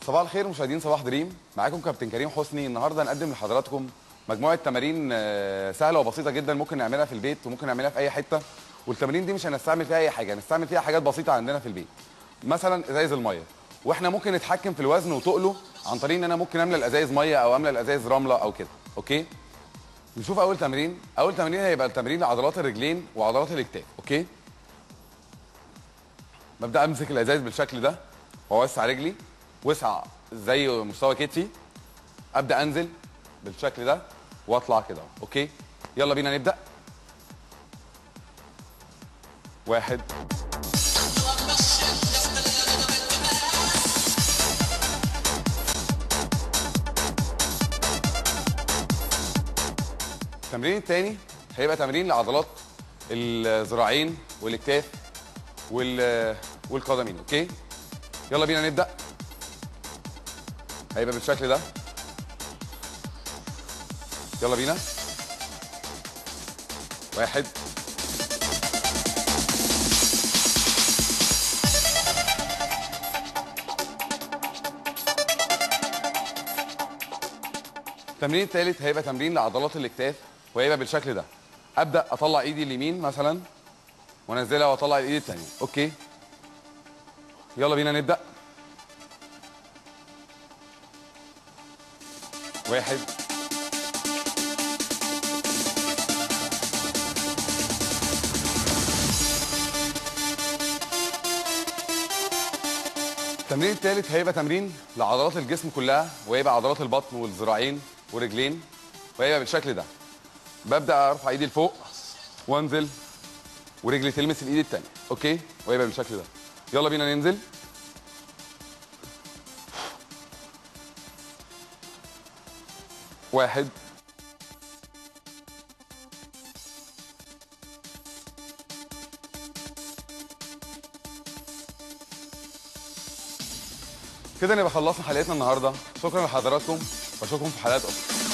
صباح الخير مشاهدين صباح دريم معاكم كابتن كريم حسني النهارده هنقدم لحضراتكم مجموعه تمارين آه، سهله وبسيطه جدا ممكن نعملها في البيت وممكن نعملها في اي حته والتمارين دي مش هنستعمل فيها اي حاجه هنستعمل فيها حاجات بسيطه عندنا في البيت مثلا ازايز الميه واحنا ممكن نتحكم في الوزن وتقله عن طريق ان انا ممكن املى الازايز ميه او املى الازايز رمله او كده اوكي نشوف اول تمرين اول تمرين هيبقى تمرين لعضلات الرجلين وعضلات الاكتاف اوكي ببدا امسك الازايز بالشكل ده واوسع رجلي وسع زي مستوى كتفي ابدا انزل بالشكل ده واطلع كده اوكي يلا بينا نبدا واحد التمرين التاني هيبقى تمرين لعضلات الذراعين والاكتاف وال والقدمين اوكي يلا بينا نبدا هيبقى بالشكل ده يلا بينا واحد التمرين الثالث هيبقى تمرين لعضلات الاكتاف وهيبقى بالشكل ده ابدا اطلع ايدي اليمين مثلا وانزلها واطلع الايد الثانيه اوكي يلا بينا نبدا واحد التمرين الثالث هيبقى تمرين لعضلات الجسم كلها وهيبقى عضلات البطن والذراعين والرجلين وهيبقى بالشكل ده ببدا ارفع ايدي لفوق وانزل ورجلي تلمس الايد الثانيه اوكي وهيبقى بالشكل ده يلا بينا ننزل واحد كده نبقى خلصنا حلقتنا النهارده شكرا لحضراتكم واشوفكم في حلقات اخرى